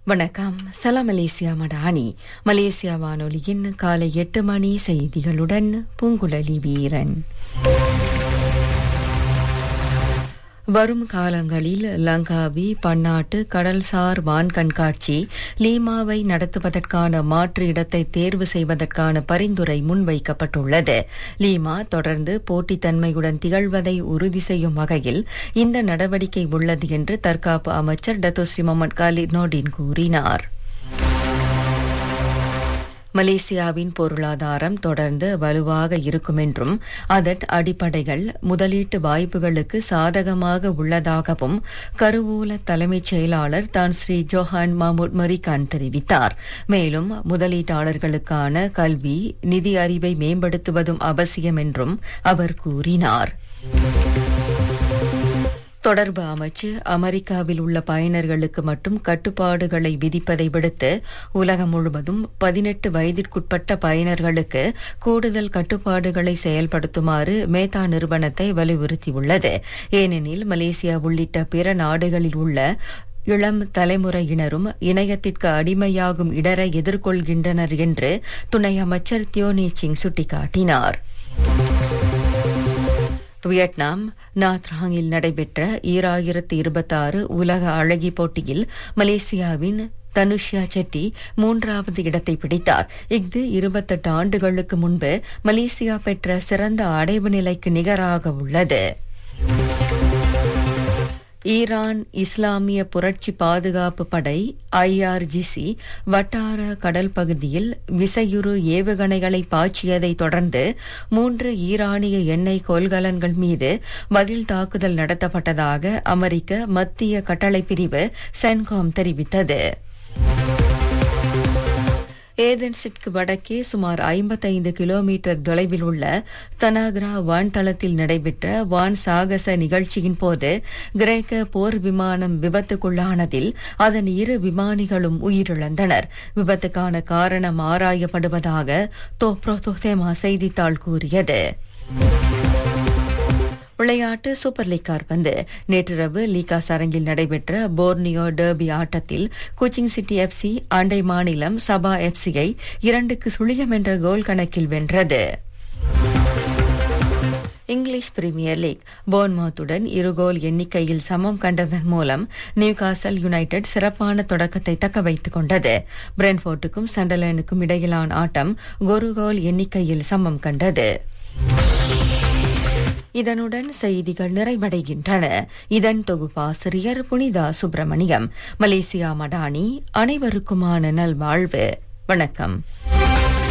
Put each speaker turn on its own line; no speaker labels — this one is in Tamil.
வணக்கம் சலாம் மலேசியா மடானி மலேசியா வானொலியின் காலை எட்டு மணி செய்திகளுடன் பூங்குழலி வீரன் வரும் காலங்களில் லங்காவி பன்னாட்டு கடல்சார் வான் கண்காட்சி லீமாவை நடத்துவதற்கான மாற்று இடத்தை தேர்வு செய்வதற்கான பரிந்துரை முன்வைக்கப்பட்டுள்ளது லீமா தொடர்ந்து போட்டித்தன்மையுடன் திகழ்வதை உறுதி செய்யும் வகையில் இந்த நடவடிக்கை உள்ளது என்று தற்காப்பு அமைச்சர் டத்தோஸ்ரீ முகமது காலித் நோடின் கூறினார் மலேசியாவின் பொருளாதாரம் தொடர்ந்து வலுவாக இருக்கும் என்றும் அதன் அடிப்படைகள் முதலீட்டு வாய்ப்புகளுக்கு சாதகமாக உள்ளதாகவும் கருவூல தலைமைச் செயலாளர் தான் ஸ்ரீ ஜோஹான் மாமூட் மரிகான் தெரிவித்தார் மேலும் முதலீட்டாளர்களுக்கான கல்வி நிதி அறிவை மேம்படுத்துவதும் அவசியம் என்றும் அவர் கூறினார் தொடர்பு அமைச்சு அமெரிக்காவில் உள்ள பயனர்களுக்கு மட்டும் கட்டுப்பாடுகளை விதிப்பதை விடுத்து உலகம் முழுவதும் பதினெட்டு வயதிற்குட்பட்ட பயனர்களுக்கு கூடுதல் கட்டுப்பாடுகளை செயல்படுத்துமாறு மேதா நிறுவனத்தை வலியுறுத்தியுள்ளது ஏனெனில் மலேசியா உள்ளிட்ட பிற நாடுகளில் உள்ள இளம் தலைமுறையினரும் இணையத்திற்கு அடிமையாகும் இடரை எதிர்கொள்கின்றனர் என்று துணை அமைச்சர் தியோனி சிங் சுட்டிக்காட்டினார் வியட்நாம் நாத்ராங்கில் நடைபெற்ற ஈராயிரத்து இருபத்தாறு உலக அழகி போட்டியில் மலேசியாவின் தனுஷ்யா செட்டி மூன்றாவது இடத்தை பிடித்தார் இஃது இருபத்தெட்டு ஆண்டுகளுக்கு முன்பு மலேசியா பெற்ற சிறந்த அடைவு நிலைக்கு நிகராக உள்ளது ஈரான் இஸ்லாமிய புரட்சி பாதுகாப்பு படை ஐஆர்ஜிசி வட்டார கடல் பகுதியில் விசையுறு ஏவுகணைகளை பாய்ச்சியதை தொடர்ந்து மூன்று ஈரானிய எண்ணெய் கொள்கலன்கள் மீது பதில் தாக்குதல் நடத்தப்பட்டதாக அமெரிக்க மத்திய கட்டளை பிரிவு சென்காம் தெரிவித்தது ஏதென்ஸிற்கு வடக்கே சுமார் ஐம்பத்தைந்து கிலோமீட்டர் தொலைவில் உள்ள தனாகிரா வான்தளத்தில் நடைபெற்ற வான் சாகச நிகழ்ச்சியின் போது கிரேக்க போர் விமானம் விபத்துக்குள்ளானதில் அதன் இரு விமானிகளும் உயிரிழந்தனர் விபத்துக்கான காரணம் ஆராயப்படுவதாக தோப்ரோதோசேமா செய்தித்தாள் கூறியது விளையாட்டு சூப்பர் லீக் கார்பந்து நேற்றிரவு லீகாஸ் அரங்கில் நடைபெற்ற போர்னியோ டர்பி ஆட்டத்தில் கோச்சிங் சிட்டி எஃப்சி அண்டை மாநிலம் சபா எஃப்சியை இரண்டுக்கு சுழியம் என்ற கோல் கணக்கில் வென்றது இங்கிலீஷ் பிரீமியர் லீக் போர்ன்மவுத்துடன் இரு கோல் எண்ணிக்கையில் சமம் கண்டதன் மூலம் நியூகாசல் யுனைடெட் சிறப்பான தொடக்கத்தை தக்க வைத்துக் கொண்டது பிரென்ஃபோர்ட்டுக்கும் சண்டர்லேண்டுக்கும் இடையிலான ஆட்டம் ஒரு கோல் எண்ணிக்கையில் சமம் கண்டது இதனுடன் செய்திகள் நிறைவடைகின்றன இதன் தொகுப்பாசிரியர் புனிதா சுப்பிரமணியம் மலேசியா மடானி அனைவருக்குமான நல்வாழ்வு வணக்கம்